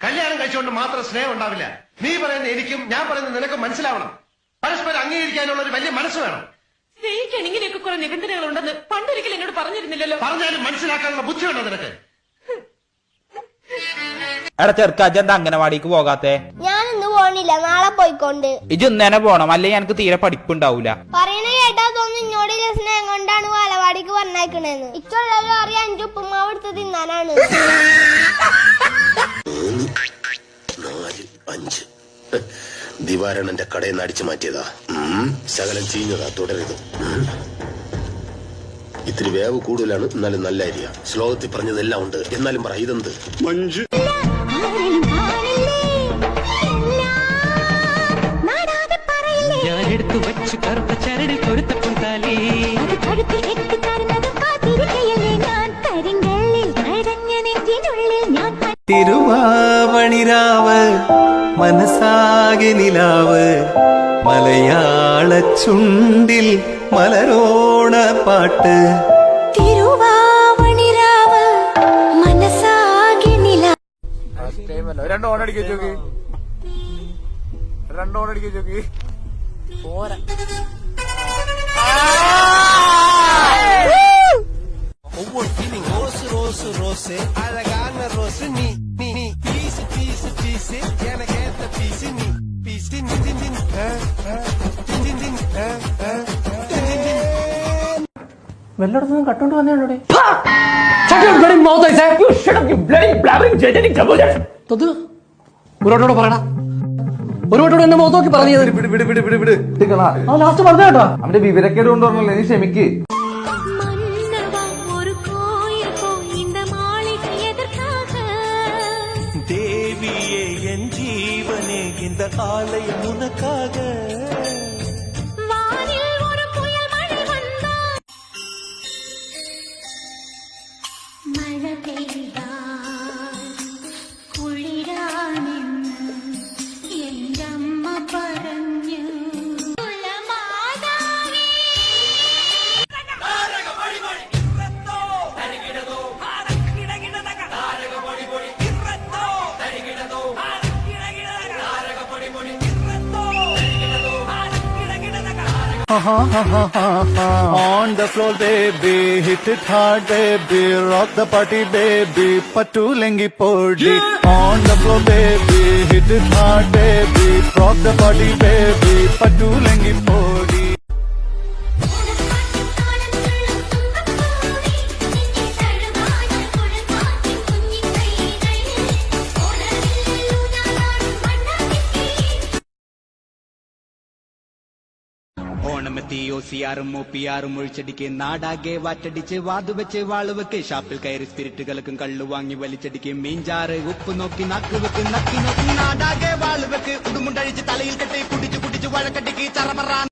കല്യാണം കഴിച്ചുകൊണ്ട് മാത്രം സ്നേഹം ഉണ്ടാവില്ല നീ പറയുന്ന എനിക്കും ഞാൻ പറയുന്ന നിനക്കും മനസ്സിലാവണം പരസ്പരം അംഗീകരിക്കാനുള്ള ഒരു വലിയ മനസ്സ് വേണം സ്നേഹിക്കാൻ ഇങ്ങനെയൊക്കെ കുറെ നിബന്ധനകൾ ഉണ്ടെന്ന് പണ്ടൊരിക്കൽ എന്നോട് പറഞ്ഞിരുന്നില്ലല്ലോ പറഞ്ഞാലും മനസ്സിലാക്കാനുള്ള ബുദ്ധിയുണ്ടോ നിനക്ക് എടാ ചെറുക്ക അജന്ത അംഗനവാടിക്ക് പോകാത്തെ ഞാൻ ഇന്ന് പോണില്ല നാളെ പോയിക്കൊണ്ട് ഇജ് ഇന്നേനെ പോണം അല്ലെങ്കിൽ എനിക്ക് തീരെ പഠിപ്പുണ്ടാവൂല പറയണ കേട്ടാ തോന്നുന്നു ഇന്നോടുള്ള സ്നേഹം കൊണ്ടാണ് വാലവാടിക്ക് പറഞ്ഞേക്കണേന്ന് ഇച്ചുള്ളവരും അറിയാം അഞ്ചു ഉപ്പുമാവ് എടുത്ത് തിന്നാനാണ് നാല് അഞ്ച് ദിവാരണന്റെ കടയിൽ നിന്ന് അടിച്ചു മാറ്റിയതാ ഉം. ശകലം ചീഞ്ഞതാ തുടരുത് ഉം. ഇത്തിരി വേവ് കൂടുതലാണ് എന്നാലും നല്ല അരിയ ശ്ലോകത്തിൽ പറഞ്ഞതെല്ലാം ഉണ്ട് എന്നാലും പറ ഇതെന്ത് മഞ്ജു ഞാനെടുത്തു വച്ചു കറുത്ത ചരടിൽ കൊരുത്ത പുന്താലി തിരുവാവണിരാവ് മനസ്സാകെ നിലാവ് മലയാള ചുണ്ടിൽ മലരോണ പാട്ട് തിരുവാവണിരാവ് മനസ്സാകെ നില രണ്ട് ഓൺ അടിക്കാൻ ചോക്കി രണ്ട് ഓൺ അടിക്കാൻ ചോക്കി വല്ലയിടത്തുനിന്നും കട്ടോണ്ട് വന്നേ ഒരുവട്ടോട് പറയണ ഒരുവട്ടോട് എന്നെ മുഖത്ത് നോക്കി പറഞ്ഞു വിട് വിട് വിട് വിട് വിട് ലാസ്റ്റ് പറഞ്ഞ കേട്ടോ അവന്റെ വിവരക്കേട് കൊണ്ട് പറഞ്ഞല്ലേ നീ ക്ഷമിക്ക് ஒரு கோயில் போய் இந்த மாளிகை எதற்காக தேவியே என் ஜீவனே இந்த ஆலயம் உனக்காக வானில் ஒரு புயல் மழை வந்தால் மழை பெய்தால் കുളിരാണെന്ന് എൻ്റെ അമ്മ പറഞ്ഞു കുലമാതാവേ On the floor baby hit it hard baby rock the party baby patu lengi podi On the floor baby hit it hard baby rock the party baby patu lengi podi ഓണമെത്തി ഓസിയാറും മൂപ്പിയാറും ഒഴിച്ചടിക്ക് നാടാകെ വാറ്റടിച്ച് വാതുവെച്ച് വാളുവെക്ക് ഷാപ്പിൽ കയറി സ്പിരിറ്റുകൾക്കും കള്ളു വാങ്ങി വലിച്ചടിക്ക് മീൻചാറ് ഉപ്പ് നോക്കി നക്ക് വെക്ക് നക്കി നോക്കി നാടാകെ വാളുവെക്ക് ഉടുമുണ്ടഴിച്ച് തലയിൽ കെട്ടി കുടിച്ചു കുടിച്ചു വഴക്കട്ടിക്ക് ചറപറ